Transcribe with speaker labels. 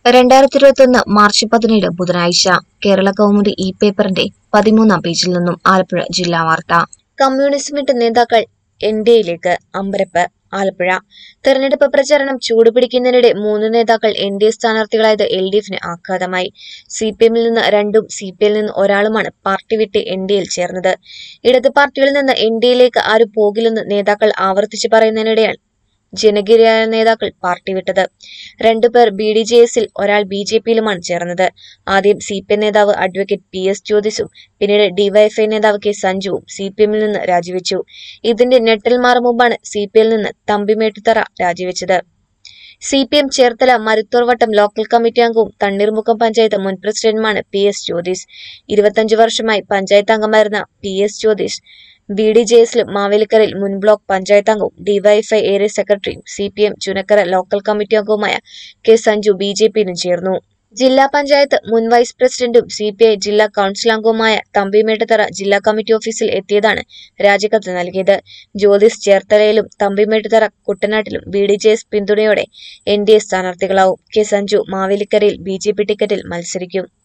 Speaker 1: രണ്ടായിരത്തി ഇരുപത്തിയൊന്ന് മാർച്ച് പതിനേഴ് ബുധനാഴ്ച കേരള കൗമുദി ഇ പേപ്പറിന്റെ പതിമൂന്നാം പേജിൽ നിന്നും ആലപ്പുഴ ജില്ലാ വാർത്ത കമ്മ്യൂണിസ്റ്റ് വിട്ട് നേതാക്കൾ എൻ ഡി എയിലേക്ക് അമ്പരപ്പ് ആലപ്പുഴ തെരഞ്ഞെടുപ്പ് പ്രചാരണം ചൂടുപിടിക്കുന്നതിനിടെ മൂന്ന് നേതാക്കൾ എൻ ഡി എ സ്ഥാനാർത്ഥികളായത് എൽ ഡി എഫിന് ആഘാതമായി സി പി എമ്മിൽ നിന്ന് രണ്ടും സി പി ഐയിൽ നിന്ന് ഒരാളുമാണ് പാർട്ടി വിട്ട് എൻ ഡി എയിൽ ചേർന്നത് ഇടത് പാർട്ടികളിൽ നിന്ന് എൻ ഡി എയിലേക്ക് ആരും പോകില്ലെന്ന് നേതാക്കൾ ആവർത്തിച്ചു പറയുന്നതിനിടെയാണ് ജനകീയരായ നേതാക്കൾ പാർട്ടി വിട്ടത് രണ്ടുപേർ ബി ഡി ജെ എസിൽ ഒരാൾ ബി ജെ പിയിലുമാണ് ചേർന്നത് ആദ്യം സി പി എം നേതാവ് അഡ്വക്കേറ്റ് പി എസ് ജ്യോതിസും പിന്നീട് ഡിവൈഎഫ്ഐ നേതാവ് കെ സഞ്ജുവും സി പി എമ്മിൽ നിന്ന് രാജിവെച്ചു ഇതിന്റെ ഞെട്ടൽ മാറും മുമ്പാണ് സി പി എല്ലിൽ നിന്ന് തമ്പിമേട്ടുതറ രാജിവെച്ചത് C P M Cherthala Maruthorvattom local committee അംഗവും തണ്ണീർമുക്കം പഞ്ചായത്ത് മുൻ പ്രസിഡന്റുമാണ് പി എസ് ജ്യോതിസ് ഇരുപത്തഞ്ചു വർഷമായി പഞ്ചായത്ത് അംഗമായിരുന്ന P S Jyothis B D J എസിലും മാവേലിക്കരയിൽ മുൻ ബ്ലോക്ക് പഞ്ചായത്ത് അംഗവും ഡിവൈഎഫ്ഐ ഏരിയ സെക്രട്ടറിയും C P M Chunakkara local committee അംഗവുമായ കെ സഞ്ജു ബി ജെ പിയിലും ചേർന്നു ജില്ലാ പഞ്ചായത്ത് മുൻ വൈസ് പ്രസിഡന്റും സി പി ഐ ജില്ലാ കൌൺസിൽ അംഗവുമായ തമ്പിമേട്ടുതറ ജില്ലാ കമ്മിറ്റി ഓഫീസിൽ എത്തിയതാണ് രാജിക്കത്ത് നൽകിയത് ജ്യോതിസ് ചേർത്തലയിലും തമ്പിമേട്ടുതറ കുട്ടനാട്ടിലും ബി ഡി ജെ എസ് പിന്തുണയോടെ എൻ ഡി എ സ്ഥാനാർത്ഥികളാവും കെ സഞ്ജു മാവേലിക്കരയിൽ ബി ജെ പി ടിക്കറ്റിൽ മത്സരിക്കും